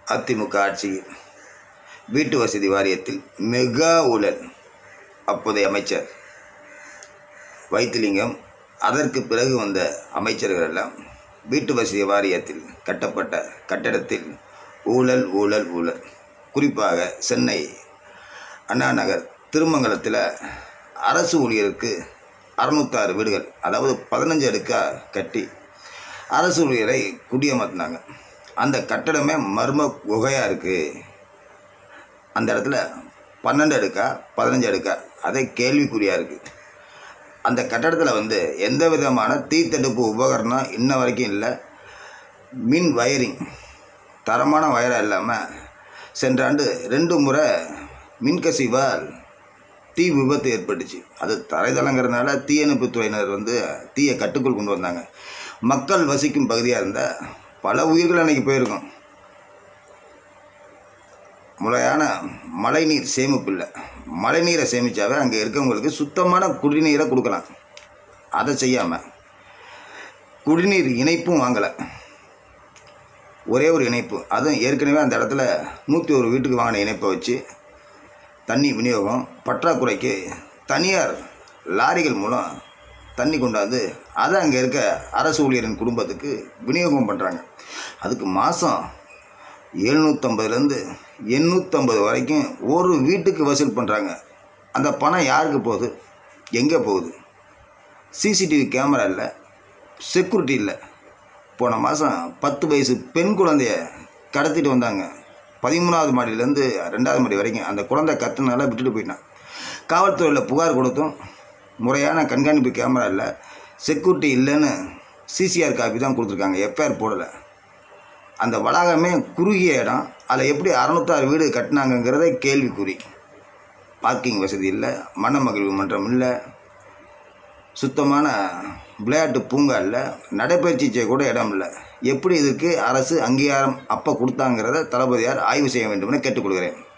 அதிமுக ஆட்சியில் வீட்டு வசதி வாரியத்தில் மெகா ஊழல் அப்போதைய அமைச்சர் வைத்திலிங்கம் அதற்கு பிறகு வந்த அமைச்சர்கள் எல்லாம் வீட்டு வசதி வாரியத்தில் கட்டப்பட்ட கட்டடத்தில் ஊழல் ஊழல் ஊழல் குறிப்பாக சென்னை அண்ணா நகர் திருமங்கலத்தில் அரசு ஊழியருக்கு அறுநூத்தாறு வீடுகள் அதாவது பதினஞ்சு அடுக்காக கட்டி அரசு ஊழியரை குடியமர்த்தினாங்க அந்த கட்டடமே மர்ம குகையாக இருக்குது அந்த இடத்துல பன்னெண்டு அடுக்கா பதினஞ்சு அடுக்கா அதே கேள்விக்குறியாக இருக்குது அந்த கட்டடத்தில் வந்து எந்த விதமான தீத்தடுப்பு உபகரணம் இன்ன வரைக்கும் இல்லை மின் வயரிங் தரமான வயராக இல்லாமல் சென்ற ஆண்டு ரெண்டு முறை மின்கசிவால் தீ விபத்து ஏற்பட்டுச்சு அது தரைதளங்கிறதுனால தீயணைப்பு துறையினர் வந்து தீயை கட்டுக்குள் கொண்டு வந்தாங்க மக்கள் வசிக்கும் பகுதியாக இருந்தால் பல உயிர்கள் அன்றைக்கி போயிருக்கும் முறையான மழைநீர் சேமிப்பு இல்லை மழைநீரை சேமித்தாவே அங்கே இருக்கவங்களுக்கு சுத்தமான குடிநீரை கொடுக்கலாம் அதை செய்யாமல் குடிநீர் இணைப்பும் வாங்கலை ஒரே ஒரு இணைப்பு அதுவும் ஏற்கனவே அந்த இடத்துல நூற்றி ஒரு வீட்டுக்கு வாங்கின இணைப்பை வச்சு தண்ணி விநியோகம் பற்றாக்குறைக்கு தனியார் லாரிகள் மூலம் தண்ணி கொண்டாந்து அதை அங்கே இருக்க அரசு ஊழியரின் குடும்பத்துக்கு விநியோகம் பண்ணுறாங்க அதுக்கு மாதம் எழுநூற்றம்பதுலேருந்து எண்ணூற்றம்பது வரைக்கும் ஒரு வீட்டுக்கு வசூல் பண்ணுறாங்க அந்த பணம் யாருக்கு போகுது எங்கே போகுது சிசிடிவி கேமரா இல்லை செக்யூரிட்டி இல்லை போன மாதம் பத்து வயசு பெண் குழந்தைய கடத்திட்டு வந்தாங்க பதிமூணாவது மாடியிலேருந்து ரெண்டாவது மாடி வரைக்கும் அந்த குழந்தை கத்துனால விட்டுட்டு போயிட்டான் காவல்துறையில் புகார் கொடுத்தும் முறையான கண்காணிப்பு கேமரா இல்லை செக்யூரிட்டி இல்லைன்னு சிசிஆர் காப்பி தான் கொடுத்துருக்காங்க எஃப்ஐஆர் போடலை அந்த வளாகமே குறுகிய இடம் அதில் எப்படி அறநூத்தாறு வீடு கட்டினாங்கங்கிறதே கேள்விக்குறி பார்க்கிங் வசதி இல்லை மனமகிழ்வு மன்றம் இல்லை சுத்தமான விளையாட்டு பூங்கா இல்லை நடைப்பயிற்சி செய்ய கூட இடம் இல்லை எப்படி இதுக்கு அரசு அங்கீகாரம் அப்போ கொடுத்தாங்கிறத தளபதியார் ஆய்வு செய்ய வேண்டும் என கேட்டுக்கொள்கிறேன்